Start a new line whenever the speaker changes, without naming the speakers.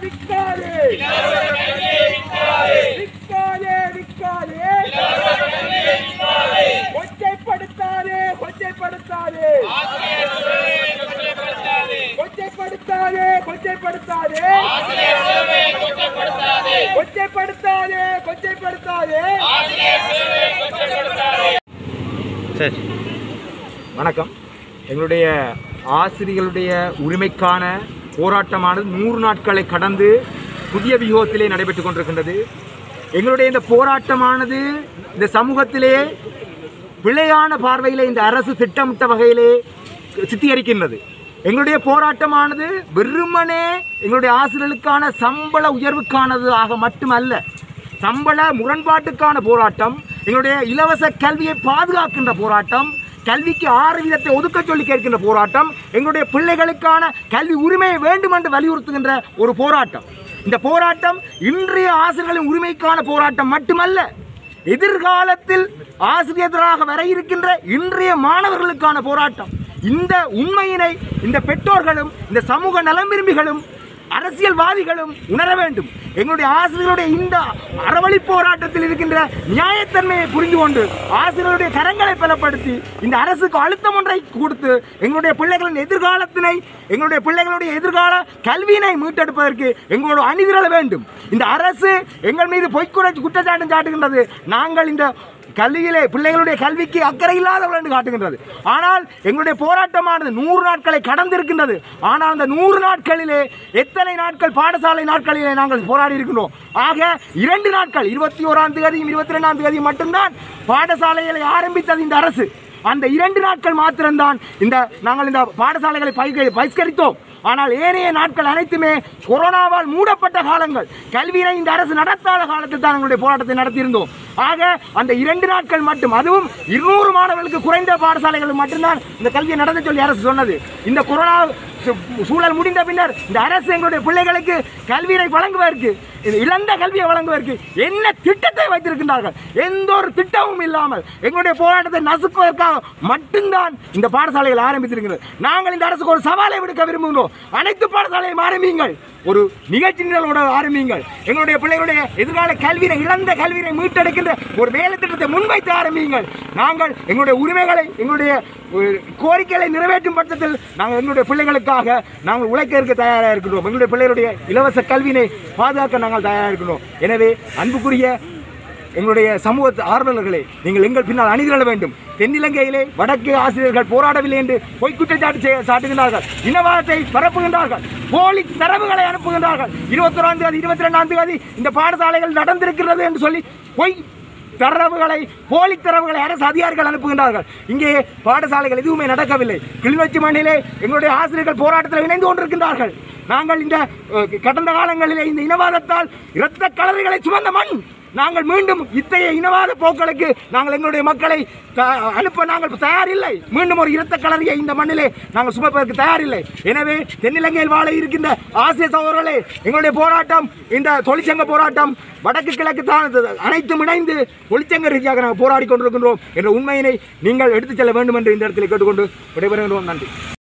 விற்காதே விற்காதே விற்காதே கொச்சைப்படுத்தாதே கொச்சைப்படுத்தாதே கொச்சைப்படுத்தாதே கொச்சைப்படுத்தாதே கொச்சைப்படுத்தாதே கொச்சைப்படுத்தாதே
சரி
வணக்கம் எங்களுடைய ஆசிரியர்களுடைய உரிமைக்கான போராட்டமானது நூறு நாட்களை கடந்து புதிய வியூகத்திலே நடைபெற்றுக் கொண்டிருக்கின்றது எங்களுடைய இந்த போராட்டமானது இந்த சமூகத்திலே பிழையான பார்வையிலே இந்த அரசு திட்டமிட்ட வகையிலே சித்தரிக்கின்றது எங்களுடைய போராட்டமானது வெறுமனே எங்களுடைய ஆசிரியர்களுக்கான சம்பள உயர்வுக்கானது ஆக மட்டுமல்ல சம்பள முரண்பாட்டுக்கான போராட்டம் எங்களுடைய இலவச கல்வியை பாதுகாக்கின்ற போராட்டம் கல்விக்கு ஆறு வீதத்தை ஒதுக்க சொல்லி கேட்கின்ற போராட்டம் எங்களுடைய பிள்ளைகளுக்கான கல்வி உரிமையை வேண்டும் என்று வலியுறுத்துகின்ற ஒரு போராட்டம் இந்த போராட்டம் இன்றைய ஆசிரியர்களின் உரிமைக்கான போராட்டம் மட்டுமல்ல எதிர்காலத்தில் ஆசிரியர்களாக வர இருக்கின்ற இன்றைய மாணவர்களுக்கான போராட்டம் இந்த உண்மையினை இந்த பெற்றோர்களும் இந்த சமூக நலம் விரும்பிகளும் அரசியல்வாதிகளும் உணர வேண்டும் எங்களுடைய ஆசிரியர்களுடைய இந்த அறவழி போராட்டத்தில் இருக்கின்ற நியாயத்தன்மையை புரிந்து கொண்டு ஆசிரியர்களுடைய கரங்களை பலப்படுத்தி இந்த அரசுக்கு அழுத்தம் ஒன்றை கொடுத்து எங்களுடைய பிள்ளைகளின் எதிர்காலத்தினை எங்களுடைய பிள்ளைகளுடைய எதிர்கால கல்வியினை மீட்டெடுப்பதற்கு எங்களோட அணிதிரள வேண்டும் இந்த அரசு எங்கள் மீது பொய்க்குறை குற்றச்சாட்டு சாட்டுகின்றது நாங்கள் இந்த கல்வியிலே பிள்ளைகளுடைய கல்விக்கு அக்கறை இல்லாதவர்கள் என்று காட்டுகின்றது ஆனால் எங்களுடைய போராட்டமானது நூறு நாட்களை கடந்திருக்கின்றது ஆனால் அந்த நூறு நாட்களிலே எத்தனை நாட்கள் பாடசாலை நாட்களிலே நாங்கள் போராடி இருக்கின்றோம் ஆக இரண்டு நாட்கள் இருபத்தி ஓராம் தேதியும் இருபத்தி ரெண்டாம் தேதியும் மட்டும்தான் பாடசாலைகளை ஆரம்பித்தது இந்த அரசு அந்த இரண்டு நாட்கள் மாத்திரம்தான் இந்த நாங்கள் இந்த பாடசாலைகளை பை- பகிஷ்கரித்தோம் ஆனால் ஏனைய நாட்கள் அனைத்துமே கொரோனாவால் மூடப்பட்ட காலங்கள் கல்வியினை இந்த அரசு நடத்தாத காலத்தில் தான் எங்களுடைய போராட்டத்தை நடத்தியிருந்தோம் ஆக அந்த இரண்டு நாட்கள் மட்டும் அதுவும் இருநூறு மாணவர்களுக்கு குறைந்த பாடசாலைகள் மட்டும்தான் இந்த கல்வியை நடத்த சொல்லி அரசு சொன்னது இந்த கொரோனா சு- சூழல் முடிந்த பின்னர் இந்த அரசு எங்களுடைய பிள்ளைகளுக்கு கல்வியை வழங்குவதற்கு இந்த இழந்த கல்வியை வழங்குவதற்கு என்ன திட்டத்தை வைத்திருக்கின்றார்கள் எந்த ஒரு திட்டமும் இல்லாமல் எங்களுடைய போராட்டத்தை நசுக்குவதற்காக மட்டும்தான் இந்த பாடசாலைகள் ஆரம்பித்திருக்கிறது நாங்கள் இந்த அரசுக்கு ஒரு சவாலை விடுக்க விரும்புகிறோம் அனைத்து பாடசாலையும் ஆரம்பியுங்கள் ஒரு நிகழ்ச்சி நிரலோட ஆரம்பியுங்கள் எங்களுடைய பிள்ளைகளுடைய எதிர்கால கல்வியை இழந்த கல்வியை மீட்டெடுக்கின்ற ஒரு வேலை திட்டத்தை முன்வைத்து ஆரம்பியுங்கள் நாங்கள் எங்களுடைய உரிமைகளை எங்களுடைய அஹ், கோரிக்கைகளை நிறைவேற்றும் பட்சத்தில் நாங்கள் எங்களுடைய பிள்ளைகளுக்காக நாங்கள் உழைக்க இருக்க தயாராக இருக்கிறோம் எங்களுடைய பிள்ளைகளுடைய இலவச கல்வியினை பாதுகாக்க நாங்கள் தயாராக இருக்கிறோம் எனவே அன்புக்குரிய எங்களுடைய சமூக ஆர்வலர்களே நீங்கள் எங்கள் பின்னால் அணிதிரள வேண்டும் தென்னிலங்கையிலே வடக்கு ஆசிரியர்கள் போராடவில்லை என்று பொய் குற்றச்சாட்டு செய்ய சாட்டுகின்றார்கள் இனவாதத்தை பரப்புகின்றார்கள் போலி தரவுகளை அனுப்புகின்றார்கள் இருபத்தொராம் தேதி இருபத்தி ரெண்டாம் தேதி இந்த பாடசாலைகள் நடந்திருக்கிறது என்று சொல்லி பொய் தரவுகளை போலி தரவுகளை அரசு அதிகாரிகள் அனுப்புகின்றார்கள் இங்கே பாடசாலைகள் எதுவுமே நடக்கவில்லை கிளிநொச்சி மண்ணிலே எங்களுடைய ஆசிரியர்கள் போராட்டத்தில் இணைந்து கொண்டிருக்கின்றார்கள் நாங்கள் இந்த அஹ், கடந்த காலங்களிலே இந்த இனவாதத்தால் இரத்த கலரிகளை சுமந்த மண் நாங்கள் மீண்டும் இத்தகைய இனவாத போக்களுக்கு நாங்கள் எங்களுடைய மக்களை த- அனுப்ப நாங்கள் தயாரில்லை மீண்டும் ஒரு இரத்த கலரியை இந்த மண்ணிலே நாங்கள் சுமப்பதற்கு தயாரில்லை எனவே தென்னிலங்கையில் வாழ இருக்கின்ற ஆசிரியர் சகோதரர்களே எங்களுடைய போராட்டம் இந்த தொழிற்சங்க போராட்டம் வடக்கு கிழக்கு தான் அனைத்தும் இணைந்து தொழிற்சங்க ரீதியாக நாங்கள் போராடி கொண்டிருக்கின்றோம் என்ற உண்மையினை நீங்கள் எடுத்துச் செல்ல வேண்டும் என்று இந்த இடத்தில் கேட்டுக்கொண்டு விடைபெறுகிறோம் நன்றி